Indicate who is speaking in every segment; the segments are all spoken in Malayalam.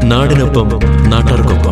Speaker 1: നാടിനൊപ്പം നാട്ടാർക്കൊപ്പം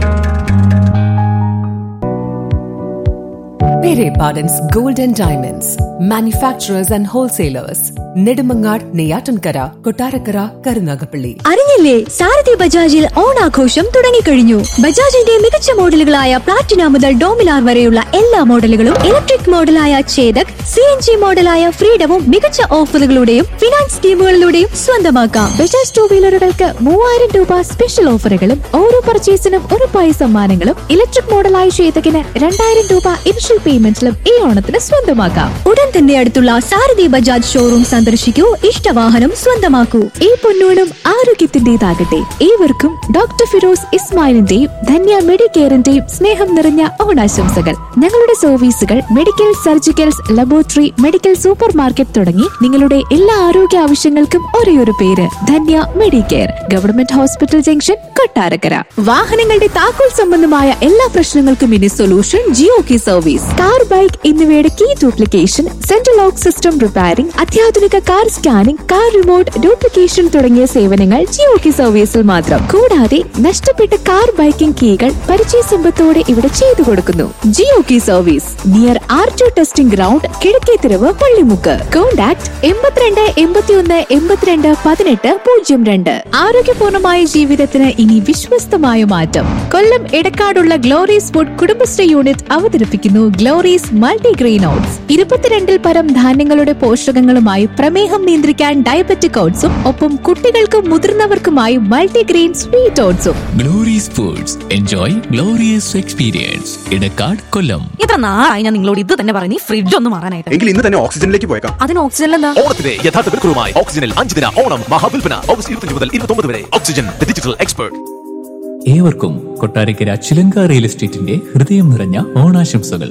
Speaker 2: Pere Pardon's Gold and Diamonds, manufacturers and wholesalers, Nedimangar, Neyatankara, Kotarakara, Karunagapalli.
Speaker 3: അറിഞ്ഞില്ലേ സാരഥി ബജാജിൽ ഓണാഘോഷം തുടങ്ങിക്കഴിഞ്ഞു ബജാജിന്റെ മികച്ച മോഡലുകളായ പ്ലാറ്റിന മുതൽ ഡോമിനാർ വരെയുള്ള എല്ലാ മോഡലുകളും ഇലക്ട്രിക് മോഡലായ ചേതക് സി എൻ ജി മോഡലായ ഫ്രീഡവും മികച്ച ഓഫറുകളുടെയും ഫിനാൻസ് സ്കീമുകളിലൂടെയും സ്വന്തമാക്കാം ബജാജ് ടൂ വീലറുകൾക്ക് മൂവായിരം രൂപ സ്പെഷ്യൽ ഓഫറുകളും ഓരോ പർച്ചേസിനും ഒരു പൈസ സമ്മാനങ്ങളും ഇലക്ട്രിക് മോഡലായ ചേതകിന് രണ്ടായിരം രൂപ ഇനിഷ്യൽ പേയ്മെന്റിലും ഈ ഓണത്തിന് സ്വന്തമാക്കാം ഉടൻ തന്നെ അടുത്തുള്ള സാരഥി ബജാജ് ഷോറൂം സന്ദർശിക്കൂ ഇഷ്ടവാഹനം സ്വന്തമാക്കൂ ഈ പൊന്നോണം ആരോഗ്യത്തിന്റേതാകട്ടെ ഏവർക്കും ഡോക്ടർ ഫിറോസ് ഇസ്മായിലിന്റെയും ധന്യ മെഡിക്കെയറിന്റെയും സ്നേഹം നിറഞ്ഞ ഓണാശംസകൾ ഞങ്ങളുടെ സർവീസുകൾ medical surgicals laboratory medical super market തുടങ്ങി നിങ്ങളുടെ എല്ലാ ആരോഗ്യ ആവശ്യങ്ങൾക്കും ഒരേയൊരു പേര് Dhanya Medicare government hospital junction Kottarakkara വാഹനങ്ങളുടെ താക്കോൽ സംബന്ധമായ എല്ലാ പ്രശ്നങ്ങൾക്കും ഇനി solution Jio key service car bike എന്നിവയുടെ key duplication central lock system repairing അത്യാധുനിക car scanning car remote duplication തുടങ്ങിയ സേവനങ്ങൾ ജിയോ കി സർവീസിൽ മാത്രം കൂടാതെ നഷ്ടപ്പെട്ട കാർ ബൈക്കിംഗ് കീകൾ പരിചയ സമ്പത്തോടെ ഇവിടെ ചെയ്തു കൊടുക്കുന്നു Jio key service near R T testing ground Kizhakketheruvu Pallimukku contact എൺപത്തിരണ്ട് എൺപത്തിയൊന്ന് എൺപത്തിരണ്ട് പതിനെട്ട് പൂജ്യം രണ്ട് ആരോഗ്യപൂർണമായ ജീവിതത്തിന് ഇനി വിശ്വസ്തമായ മാറ്റം കൊല്ലം എടക്കാടുള്ള ഗ്ലോറീസ് ഫുഡ് കുടുംബശ്രീ യൂണിറ്റ് അവതരിപ്പിക്കുന്നു ഗ്ലോറീസ് മൾട്ടിഗ്രെയിൻ ഓട്സ് ഇരുപത്തിരണ്ടിൽ പരം ധാന്യങ്ങളുടെ പോഷകങ്ങളുമായി പ്രമേഹം നിയന്ത്രിക്കാൻ ഡയബറ്റിക് ഓട്സും ഒപ്പം കുട്ടികൾക്കും മുതിർന്നവർക്കുമായി മൾട്ടിഗ്രെയിൻ സ്വീറ്റ് ഓട്സും
Speaker 4: glorious foods enjoy glorious experience Edakkad Kollam
Speaker 5: ഇത്ര നാളായി ഞാൻ നിങ്ങളോട് ഇത് തന്നെ പറഞ്ഞു ഫ്രിഡ്ജ് ഒന്ന് മാറാനായിട്ട്
Speaker 6: എങ്കിൽ ഇന്ന് തന്നെ ഓക്സിജനിലേക്ക് പോയേക്കാം
Speaker 5: അതിന് ഓക്സിജൻ എന്താ
Speaker 7: ഓണത്തിന്റെ യഥാർത്ഥ വിൽക്കുറുമായി ഓക്സിജനിൽ അഞ്ച് ദിന ഓണം മഹാവിൽപ്പന ഓഗസ്റ്റ് ഇരുപത്തി മുതൽ ഇരുപത്തി വരെ ഓക്സിജൻ ഡിജിറ്റൽ എക്സ്പേർട്ട്
Speaker 4: ഏവർക്കും കൊട്ടാരക്കര ചിലങ്ക റിയൽ എസ്റ്റേറ്റിന്റെ ഹൃദയം നിറഞ്ഞ ഓണാശംസകൾ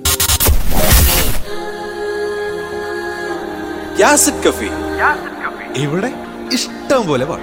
Speaker 6: യാസിഡ് കഫി ഇവിടെ ഇഷ്ടം പോലെ പാട്ട്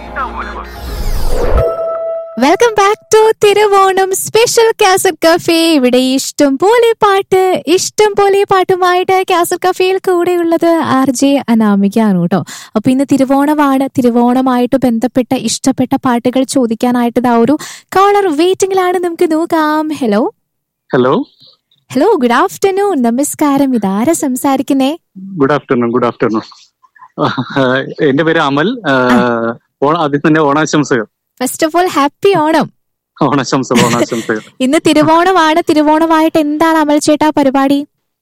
Speaker 3: welcome back to Thiruvonam special cassette cafe ഇവിടെ ഇഷ്ടം പോലെ പാട്ട് ഇഷ്ടം പോലെ പാട്ടുമായിട്ട് കാസറ്റ് കഫേയിൽ കൂടെയുള്ളത് ആർ ജെ അനാമികയാണ് കേട്ടോ അപ്പൊ ഇന്ന് തിരുവോണമാണ് തിരുവോണമായിട്ട് ബന്ധപ്പെട്ട ഇഷ്ടപ്പെട്ട പാട്ടുകൾ ചോദിക്കാനായിട്ട് ഇതാ ഒരു കോളർ വെയിറ്റിംഗിലാണ് നമുക്ക് നോക്കാം hello
Speaker 8: hello
Speaker 3: hello good afternoon നമസ്കാരം ഇതാരാ സംസാരിക്കുന്നേ
Speaker 8: ഗുഡ് ആഫ്റ്റർനൂൺ ഗുഡ് ആഫ്റ്റർനൂൺ എന്റെ പേര് അമൽ ആഹ്, ഓണ- ആദ്യം തന്നെ ഓണാശംസകൾ
Speaker 3: first of all happy Onam
Speaker 8: ഓണാശംസകൾ ഓണാശംസകൾ
Speaker 3: ഇന്ന് തിരുവോണമാണ് തിരുവോണമായിട്ട് എന്താണ് അമൽ ചേട്ടാ പരിപാടി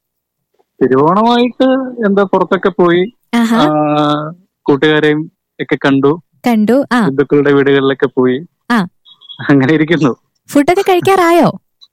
Speaker 8: തിരുവോണമായിട്ട് എന്താ പുറത്തൊക്കെ പോയി
Speaker 3: ആഹാ
Speaker 8: ആഹ്, കൂട്ടുകാരെയും ഒക്കെ കണ്ടു
Speaker 3: കണ്ടു ആ
Speaker 8: ബന്ധുക്കളുടെ വീടുകളിലൊക്കെ പോയി
Speaker 3: ആ.
Speaker 8: അങ്ങനെ ഇരിക്കുന്നു
Speaker 3: ഫുഡൊക്കെ കഴിക്കാറായോ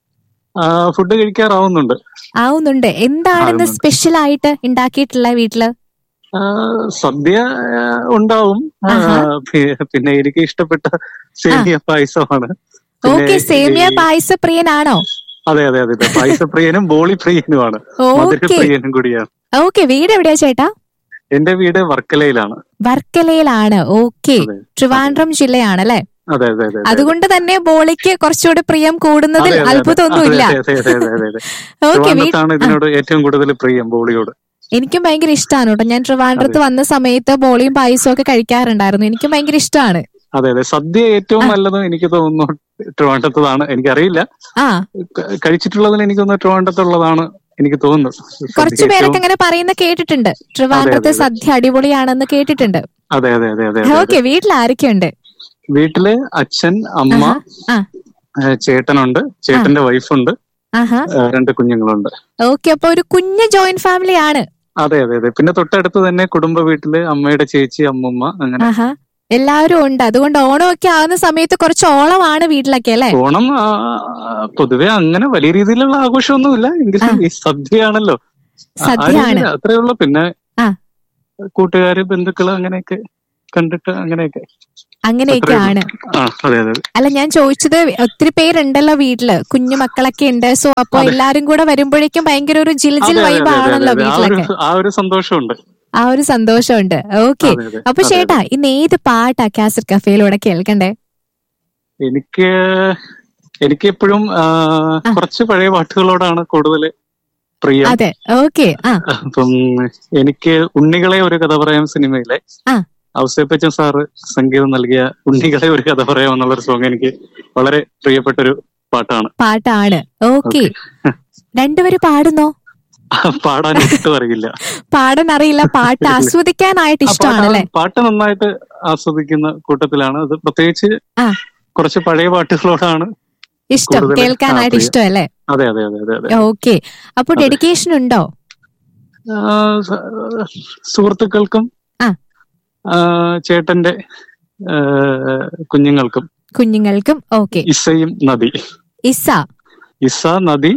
Speaker 8: ഫുഡ് കഴിക്കാറാവുന്നുണ്ട്
Speaker 3: ആവുന്നുണ്ട് എന്താണ് ഇന്ന്
Speaker 8: ആവുന്നുണ്ട്.
Speaker 3: സ്പെഷ്യൽ ആയിട്ട് ഉണ്ടാക്കിയിട്ടുള്ള വീട്ടില്
Speaker 8: ആഹ്, സദ്യ ആഹ്, ഉണ്ടാവും ആഹ്,
Speaker 3: ആഹാ.
Speaker 8: പി- പിന്നെ എനിക്ക് ഇഷ്ടപ്പെട്ട സേമിയ പായസമാണ് പിന്നെ
Speaker 3: ഓക്കെ സേമിയ
Speaker 8: ഈ-
Speaker 3: പായസ പ്രിയനാണോ
Speaker 8: അതെ അതെ അതെ അതെ. പായസപ്രിയനും ബോളി പ്രിയനുമാണ്
Speaker 3: ഓക്കെ
Speaker 8: മധുരപ്രിയനും കൂടിയാണ്
Speaker 3: ഓക്കെ വീട് എവിടെയാ ചേട്ടാ
Speaker 8: എന്റെ വീട് വർക്കലയിലാണ്
Speaker 3: വർക്കലയിലാണ് ഓക്കെ
Speaker 8: അതെ.
Speaker 3: ട്രിവാൻഡ്രം ജില്ലയാണല്ലേ
Speaker 8: അതെ അതെ അതെ അതെ.
Speaker 3: അതുകൊണ്ട് തന്നെ ബോളിക്ക് കുറച്ചുകൂടി പ്രിയം കൂടുന്നതിൽ
Speaker 8: അതെ, അതെ, അതെ.
Speaker 3: അത്ഭുതമൊന്നുമില്ല
Speaker 8: അതെ, അതെ, അതെ, അതെ, അതെ, അതെ.
Speaker 3: ഓക്കെ
Speaker 8: ട്രിവാൻഡ്രത്താണ് ഇതിനോട് ഏറ്റവും കൂടുതൽ പ്രിയം ബോളിയോട്
Speaker 3: എനിക്കും ഭയങ്കര ഇഷ്ടമാണ് കേട്ടോ ഞാൻ ട്രിവാൻഡ്രത്ത് വന്ന സമയത്ത് ബോളിയും പായസവും ഒക്കെ കഴിക്കാറുണ്ടായിരുന്നു എനിക്കും ഭയങ്കര ഇഷ്ടമാണ്
Speaker 8: അതെ അതെ സദ്യ ഏറ്റവും
Speaker 3: ആ.
Speaker 8: നല്ലത് എനിക്ക് തോന്നുന്നു ട്രിവാൻഡ്രത്തതാണ് എനിക്കറിയില്ല
Speaker 3: ആ
Speaker 8: ക- കഴിച്ചിട്ടുള്ളതിൽ എനിക്ക് തോന്നുന്നു ട്രിവാൻഡ്രത്തുള്ളതാണ് എനിക്ക് തോന്നുന്നു സദ്യ
Speaker 3: കുറച്ചു
Speaker 8: ഏറ്റവും-
Speaker 3: പേരൊക്കെ അങ്ങനെ പറയുന്ന കേട്ടിട്ടുണ്ട് ട്രിവാൻഡ്രത്തെ
Speaker 8: അതെ, അതെ.
Speaker 3: സദ്യ അടിപൊളിയാണെന്ന് കേട്ടിട്ടുണ്ട്
Speaker 8: അതെ അതെ അതെ അതെ അതെ,
Speaker 3: ഓക്കെ
Speaker 8: അതെ
Speaker 3: വീട്ടിൽ ആരൊക്കെയുണ്ട്
Speaker 8: വീട്ടില് അച്ഛൻ അമ്മ
Speaker 3: ആഹാ, ആ.
Speaker 8: ഏഹ് ചേട്ടനുണ്ട് ചേട്ടന്റെ വൈഫുണ്ട്
Speaker 3: ആഹാ
Speaker 8: ഏഹ് രണ്ട് കുഞ്ഞുങ്ങളുണ്ട്
Speaker 3: ഓക്കെ അപ്പൊ ഒരു കുഞ്ഞ് ജോയിന്റ് ഫാമിലി ആണ്
Speaker 8: അതെ അതെ അതെ പിന്നെ തൊട്ടടുത്ത് തന്നെ കുടുംബ വീട്ടില് അമ്മയുടെ ചേച്ചി അമ്മൂമ്മ അങ്ങനെ
Speaker 3: ആഹാ എല്ലാവരും ഉണ്ട് അതുകൊണ്ട് ഓണമൊക്കെ ആവുന്ന സമയത്ത് കുറച്ച് ഓളമാണ് വീട്ടിലൊക്കെ അല്ലെ
Speaker 8: ഓണം ആ, പൊതുവെ അങ്ങനെ വലിയ രീതിയിലുള്ള ആഘോഷമൊന്നുമില്ല എങ്കിലും
Speaker 3: ആ.
Speaker 8: ഈ സദ്യയാണല്ലോ ആ, ആ
Speaker 3: സദ്യയാണ്
Speaker 8: രീതിയിൽ അത്രേ ഉള്ളൂ പിന്നെ
Speaker 3: ആ.
Speaker 8: കൂട്ടുകാര് ബന്ധുക്കള് അങ്ങനെയൊക്കെ കണ്ടിട്ട് അങ്ങനെയൊക്കെ
Speaker 3: അങ്ങനെയൊക്കെയാണ്
Speaker 8: ആ അതെ അതെ
Speaker 3: അല്ല ഞാൻ ചോദിച്ചത് ഒത്തിരി പേരുണ്ടല്ലോ വീട്ടില് കുഞ്ഞു മക്കളൊക്കെ ഉണ്ട് സോ അപ്പൊ
Speaker 8: അതെ.
Speaker 3: എല്ലാരും കൂടെ വരുമ്പോഴേക്കും ഭയങ്കര ഒരു ജിൽ ജിൽ
Speaker 8: അതെ, അതെ,
Speaker 3: വൈബ്
Speaker 8: അതെ, അതെ,
Speaker 3: ആണല്ലോ
Speaker 8: അതെ. ആ ഒരു
Speaker 3: വീട്ടിലൊക്കെ
Speaker 8: ആ ഒരു സന്തോഷമുണ്ട്
Speaker 3: ആ ഒരു സന്തോഷമുണ്ട് ഓക്കെ
Speaker 8: അതെ, അതെ,
Speaker 3: അപ്പൊ
Speaker 8: അതെ,
Speaker 3: ചേട്ടാ ഇന്ന് ഏത് പാട്ടാ കാസറ്റ് കഫേയിലൂടെ കേൾക്കണ്ടേ
Speaker 8: എനിക്ക് എനിക്ക് എപ്പോഴും ആ, കുറച്ച് പഴയ പാട്ടുകളോടാണ് കൂടുതൽ പ്രിയം
Speaker 3: അതെ ഓക്കെ ആ
Speaker 8: അപ്പം എനിക്ക് ഉണ്ണികളെ ഒരു കഥ പറയാം സിനിമയിലെ
Speaker 3: ആ.
Speaker 8: ഔസേപ്പച്ചൻ സാറ് സംഗീതം നൽകിയ ഉണ്ണികളെ ഒരു കഥ പറയാം എന്നുള്ളൊരു സോങ് എനിക്ക് വളരെ പ്രിയപ്പെട്ടൊരു പാട്ടാണ്
Speaker 9: പാട്ടാണ് ഓക്കെ രണ്ടുപേരും പാടുന്നോ
Speaker 8: പാടാൻ ഒട്ടും അറിയില്ല
Speaker 9: പാടാൻ അറിയില്ല പാട്ട് ആസ്വദിക്കാനായിട്ട്
Speaker 8: ആ,
Speaker 9: ഇഷ്ടമാണല്ലേ
Speaker 8: പാട്ട് പാട്ട് നന്നായിട്ട് ആസ്വദിക്കുന്ന കൂട്ടത്തിലാണ് അത് പ്രത്യേകിച്ച്
Speaker 9: ആ.
Speaker 8: കുറച്ച് പഴയ പാട്ടുകളോടാണ്
Speaker 9: ഇഷ്ടം
Speaker 8: കൂടുതൽ-
Speaker 9: കേൾക്കാനായിട്ട്
Speaker 8: ആ, പ്രിയ-
Speaker 9: ഇഷ്ടമല്ലേ
Speaker 8: അതെ അതെ അതെ അതെ അതെ
Speaker 9: ഓക്കെ അപ്പൊ
Speaker 8: അതെ.
Speaker 9: ഡെഡിക്കേഷൻ ഉണ്ടോ
Speaker 8: ആ, സ- സുഹൃത്തുക്കൾക്കും
Speaker 9: ആ.
Speaker 8: ആ, ചേട്ടന്റെ ആ, കുഞ്ഞുങ്ങൾക്കും
Speaker 9: കുഞ്ഞുങ്ങൾക്കും ഓക്കെ
Speaker 8: ഇസയും നദി
Speaker 9: ഇസ
Speaker 8: ഇസ നദി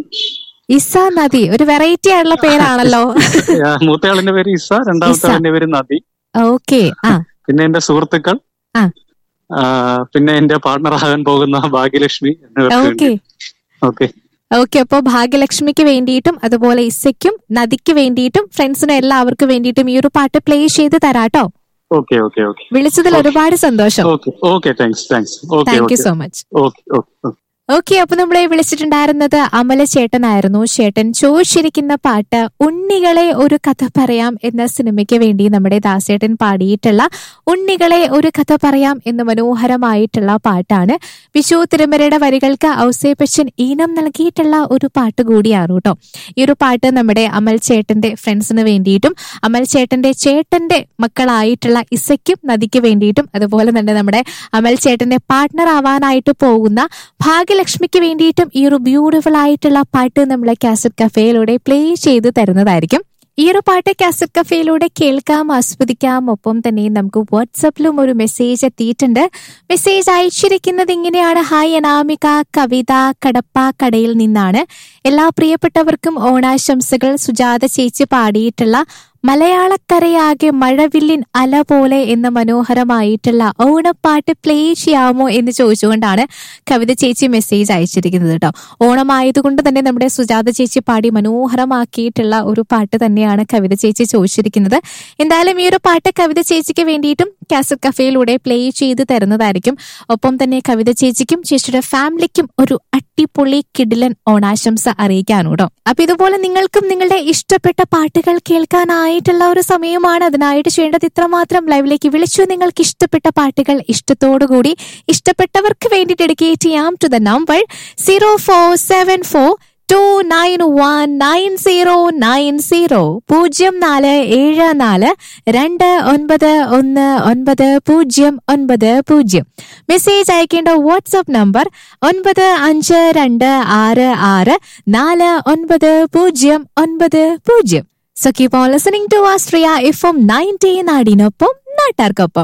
Speaker 9: ഇസ നദി ഒരു വെറൈറ്റി ആയിട്ടുള്ള പേരാണല്ലോ
Speaker 8: ആ, മൂത്തയാളിന്റെ പേര് ഇസ രണ്ടാമത്തെ
Speaker 9: ഇസ.
Speaker 8: ആളിന്റെ പേര് നദി
Speaker 9: ഓക്കെ ആ
Speaker 8: പിന്നെ എന്റെ സുഹൃത്തുക്കൾ
Speaker 9: ആ.
Speaker 8: ആ, പിന്നെ എന്റെ പാർട്ണർ ആകാൻ പോകുന്ന ഭാഗ്യലക്ഷ്മി
Speaker 9: ഓക്കെ
Speaker 8: ഓക്കെ
Speaker 9: ഓക്കെ അപ്പൊ ഭാഗ്യലക്ഷ്മിക്ക് വേണ്ടിയിട്ടും അതുപോലെ ഇസയ്ക്കും നദിക്ക് വേണ്ടിയിട്ടും ഫ്രണ്ട്സിനും എല്ലാവർക്കും വേണ്ടിയിട്ടും ഈ ഒരു പാട്ട് പ്ലേ ചെയ്ത് തരാട്ടോ
Speaker 8: ഓക്കെ ഓക്കെ ഓക്കെ
Speaker 9: വിളിച്ചതിൽ ഒരുപാട് സന്തോഷം
Speaker 8: okay okay thanks thanks okay
Speaker 9: thank you
Speaker 8: okay
Speaker 9: so much
Speaker 8: okay okay
Speaker 9: okay അപ്പൊ നമ്മളെ വിളിച്ചിട്ടുണ്ടായിരുന്നത് അമല ചേട്ടനായിരുന്നു ചേട്ടൻ ചോദിച്ചിരിക്കുന്ന പാട്ട് ഉണ്ണികളെ ഒരു കഥ പറയാം എന്ന സിനിമയ്ക്ക് വേണ്ടി നമ്മുടെ ദാസേട്ടൻ പാടിയിട്ടുള്ള ഉണ്ണികളെ ഒരു കഥ പറയാം എന്ന മനോഹരമായിട്ടുള്ള പാട്ടാണ് വിശു തിരുമലയുടെ വരികൾക്ക് ഔസേപ്പച്ചൻ ഈണം നൽകിയിട്ടുള്ള ഒരു പാട്ട് കൂടിയാണ് കേട്ടോ ഈ ഒരു പാട്ട് നമ്മുടെ അമൽ ചേട്ടന്റെ ഫ്രണ്ട്സിന് വേണ്ടിയിട്ടും അമൽ ചേട്ടന്റെ ചേട്ടന്റെ മക്കളായിട്ടുള്ള ഇസയ്ക്കും നദിക്ക് വേണ്ടിയിട്ടും അതുപോലെ തന്നെ നമ്മുടെ അമൽ ചേട്ടന്റെ പാർട്ട്ണർ ആവാനായിട്ട് പോകുന്ന ഭാഗ്യലക്ഷ്മിക്ക് വേണ്ടിയിട്ടും ഈ ഒരു ബ്യൂട്ടിഫുൾ ആയിട്ടുള്ള പാട്ട് നമ്മളെ കാസറ്റ് കഫേയിലൂടെ പ്ലേ ചെയ്ത് തരുന്നതായിരിക്കും ഈ ഒരു പാട്ട് കാസറ്റ് കഫേയിലൂടെ കേൾക്കാം ആസ്വദിക്കാം ഒപ്പം തന്നെ നമുക്ക് വാട്സപ്പിലും ഒരു മെസ്സേജ് എത്തിയിട്ടുണ്ട് മെസ്സേജ് അയച്ചിരിക്കുന്നത് ഇങ്ങനെയാണ് ഹായ് അനാമിക കവിത കടപ്പ കടയിൽ നിന്നാണ് എല്ലാ പ്രിയപ്പെട്ടവർക്കും ഓണാശംസകൾ സുജാത ചേച്ചി പാടിയിട്ടുള്ള മലയാളക്കരയാകെ മഴവില്ലിൻ അല പോലെ എന്ന മനോഹരമായിട്ടുള്ള ഓണപ്പാട്ട് പ്ലേ ചെയ്യാമോ എന്ന് ചോദിച്ചുകൊണ്ടാണ് കവിത ചേച്ചി മെസ്സേജ് അയച്ചിരിക്കുന്നത് കേട്ടോ ഓണമായതുകൊണ്ട് തന്നെ നമ്മുടെ സുജാത ചേച്ചി പാടി മനോഹരമാക്കിയിട്ടുള്ള ഒരു പാട്ട് തന്നെയാണ് കവിത ചേച്ചി ചോദിച്ചിരിക്കുന്നത് എന്തായാലും ഈ ഒരു പാട്ട് കവിത ചേച്ചിക്ക് വേണ്ടിയിട്ടും കാസറ്റ് കഫേയിലൂടെ പ്ലേ ചെയ്ത് തരുന്നതായിരിക്കും ഒപ്പം തന്നെ കവിത ചേച്ചിക്കും ചേച്ചിയുടെ ഫാമിലിക്കും ഒരു അടിപൊളി കിടിലൻ ഓണാശംസ അറിയിക്കാനും കേട്ടോ അപ്പൊ ഇതുപോലെ നിങ്ങൾക്കും നിങ്ങളുടെ ഇഷ്ടപ്പെട്ട പാട്ടുകൾ കേൾക്കാനായിട്ടുള്ള ഒരു സമയമാണ് അതിനായിട്ട് ചെയ്യേണ്ടത് ഇത്രമാത്രം ലൈവിലേക്ക് വിളിച്ചു നിങ്ങൾക്ക് ഇഷ്ടപ്പെട്ട പാട്ടുകൾ ഇഷ്ടത്തോടുകൂടി ഇഷ്ടപ്പെട്ടവർക്ക് വേണ്ടി ഡെഡിക്കേറ്റ് ചെയ്യാം to the number zero four seven four two nine one nine zero nine zero പൂജ്യം നാല് ഏഴ് നാല് രണ്ട് ഒൻപത് ഒന്ന് ഒൻപത് പൂജ്യം ഒൻപത് പൂജ്യം മെസ്സേജ് അയക്കേണ്ട വാട്സ്ആപ്പ് നമ്പർ ഒൻപത് അഞ്ച് രണ്ട് ആറ് ആറ് നാല് ഒൻപത് പൂജ്യം ഒൻപത് പൂജ്യം so keep on listening to Austria F M nineteen നാടിനൊപ്പം നാട്ടാർക്കൊപ്പം